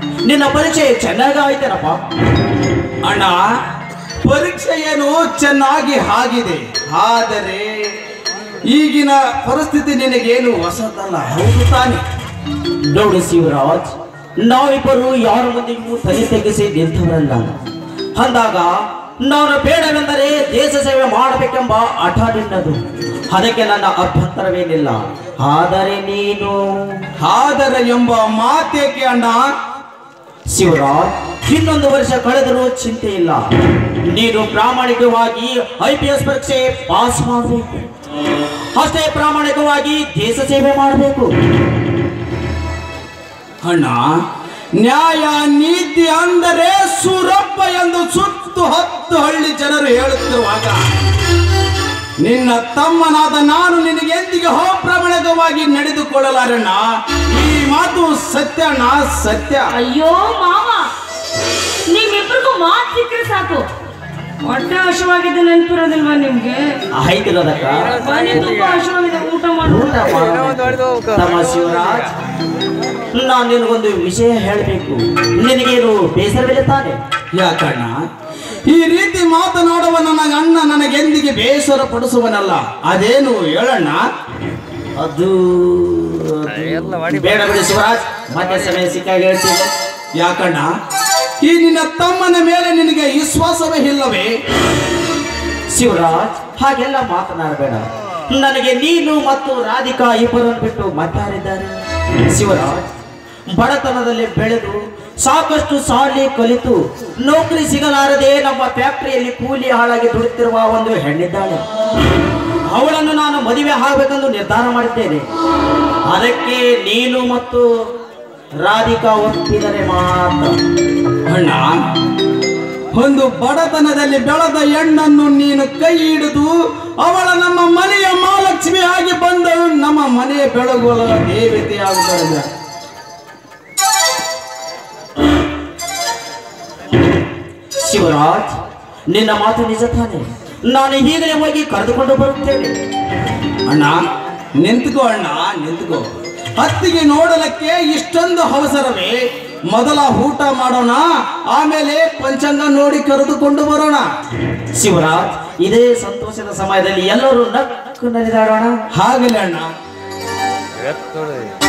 ನಿನ್ನ ಪರೀಕ್ಷೆ ಚೆನ್ನಾಗಿ ಆಯ್ತೇನಪ್ಪ ಅಣ್ಣ ಪರೀಕ್ಷೆ ಏನು ಚೆನ್ನಾಗಿ ಆಗಿದೆ ಆದರೆ ಈಗಿನ ಪರಿಸ್ಥಿತಿ ನಿನಗೇನು ಹೊಸದಲ್ಲ ಹೌದು ತಾನೆ ನೋಡು ಶಿವರಾಜ್ ನಾವಿಬ್ಬರು ಯಾರ ಮುಂದೆಯೂ ತಲೆ ತೆಗೆಸಿ ನಿಂತವರಲ್ಲ ಅಂದಾಗ ನಾನು ಬೇಡವೆಂದರೆ ದೇಶ ಸೇವೆ ಮಾಡಬೇಕೆಂಬ ಹಠ ನಿನ್ನದು ಅದಕ್ಕೆ ನನ್ನ ಅಭ್ಯಂತರವೇನಿಲ್ಲ ಆದರೆ ನೀನು ಆದರೆ ಎಂಬ ಮಾತೇಕೆ ಅಣ್ಣ ಶಿವರಾಜ್ ಇನ್ನೊಂದು ವರ್ಷ ಕಳೆದರೂ ಚಿಂತೆ ಇಲ್ಲ ನೀನು ಪ್ರಾಮಾಣಿಕವಾಗಿ ಐ ಪಿ ಎಸ್ ಪರೀಕ್ಷೆ ಪಾಸ್ ಮಾಡಬೇಕು ಅಷ್ಟೇ ಪ್ರಾಮಾಣಿಕವಾಗಿ ದೇಶ ಸೇವೆ ಮಾಡಬೇಕು ಅಣ್ಣ ನ್ಯಾಯ ನೀತಿ ಅಂದರೆ ಸೂರಪ್ಪ ಎಂದು ಸುತ್ತು ಹತ್ತು ಹಳ್ಳಿ ಜನರು ಹೇಳುತ್ತಿರುವಾಗ ನಿನ್ನ ತಮ್ಮನಾದ ನಾನು ನಿನಗೆ ಎಂದಿಗೆ ಅಪ್ರಮಾಣಿಕವಾಗಿ ನಡೆದುಕೊಳ್ಳಲಾರಣ್ಣ ಈ ಮಾತು ಸತ್ಯ ಅಣ್ಣ ಸತ್ಯ ಅಯ್ಯೋ ಮಾವ ನಿಮ್ಮಿಬ್ರಿಗೂ ಮಾತು ಸಿಕ್ಕರೆ ಸಾಕು ಹೊಟ್ಟೆ ಹಸುವಾಗಿದೆ ನೆನಪಿರೋದಿಲ್ವಾ ನಿಮ್ಗೆ ಆಯ್ತಿರೋದಕ್ಕ ಮನೆ ತುಂಬಾ ಹಸುವಾಗಿದೆ ಊಟ ಮಾಡು ಊಟ ಮಾಡು. ತಮ್ಮ ಶಿವರಾಜ್ ನಾನು ನಿನಗೊಂದು ವಿಷಯ ಹೇಳಬೇಕು ನಿನಗೇನು ಬೇಸರವಿಲ್ಲ ತಾನೆ ಯಾಕಣ್ಣ ಈ ರೀತಿ ಮಾತನಾಡುವ ನನ್ನ ಅಣ್ಣ ನನಗೆಂದಿಗೆ ಬೇಸರ ಪಡಿಸುವನಲ್ಲ ಅದೇನು ಹೇಳಣ್ಣ ಅದು ಅದು- ಬೇಡ ಬಿಡಿ ಶಿವರಾಜ್ ಮತ್ತೆ ಸಮಯ ಸಿಕ್ಕಾಗ ಹೇಳ್ತೀನಿ ಯಾಕಣ್ಣ ಈ ನಿನ್ನ ತಮ್ಮನ ಮೇಲೆ ನಿನಗೆ ವಿಶ್ವಾಸವೇ ಇಲ್ಲವೇ ಶಿವರಾಜ್ ಹಾಗೆಲ್ಲ ಮಾತನಾಡಬೇಡ ನನಗೆ ನೀನು ಮತ್ತು ರಾಧಿಕಾ ಇಬ್ಬರನ್ನು ಬಿಟ್ಟು ಮಾತಾಡಿದ್ದಾರೆ ಶಿವರಾಜ್ ಬಡತನದಲ್ಲಿ ಬೆಳೆದು ಸಾಕಷ್ಟು ಸಾಲಿ ಕಲಿತು ನೌಕರಿ ಸಿಗಲಾರದೆ ನಮ್ಮ ಫ್ಯಾಕ್ಟರಿಯಲ್ಲಿ ಕೂಲಿ ಹಾಳಾಗಿ ದುಡಿತಿರುವ ಒಂದು ಹೆಣ್ಣಿದ್ದಾಳೆ ಅವಳನ್ನು ನಾನು ಮದುವೆ ಆಗಬೇಕೆಂದು ನಿರ್ಧಾರ ಮಾಡಿದ್ದೇನೆ ಅದಕ್ಕೆ ನೀನು ಮತ್ತು ರಾಧಿಕಾ ಒಪ್ಪಿದರೆ ಮಾತ್ರ ಅಣ್ಣ ಒಂದು ಬಡತನದಲ್ಲಿ ಬೆಳೆದ ಹೆಣ್ಣನ್ನು ನೀನು ಕೈ ಹಿಡಿದು ಅವಳ ನಮ್ಮ ಮನೆಯ ಮಹಾಲಕ್ಷ್ಮಿ ಆಗಿ ಬಂದಳು ನಮ್ಮ ಮನೆಯ ಬೆಳಗುವ ದೇವತೆಯಾಗುತ್ತಾಳೆ ಶಿವರಾಜ್ ನಿನ್ನ ಮಾತು ನಿಜ ತಾನೆ ನಾನು ಈಗಲೇ ಹೋಗಿ ಕರೆದುಕೊಂಡು ಬರುತ್ತೇನೆ ಅಣ್ಣ ನಿಂತ್ಕೋ ಅಣ್ಣ ನಿಂತ್ಕೋ ಹತ್ತಿಗೆ ನೋಡಲಕ್ಕೆ ಇಷ್ಟೊಂದು ಅವಸರವೇ ಮೊದಲ ಊಟ ಮಾಡೋಣ ಆಮೇಲೆ ಪಂಚಾಂಗ ನೋಡಿ ಕರೆದುಕೊಂಡು ಬರೋಣ ಶಿವರಾಜ್ ಇದೇ ಸಂತೋಷದ ಸಮಯದಲ್ಲಿ ಎಲ್ಲರೂ ನಕ್ಕು ನಲಿದಾಡೋಣ ಹಾಗಲೇ ಅಣ್ಣ ಎತ್ತೋಳಿ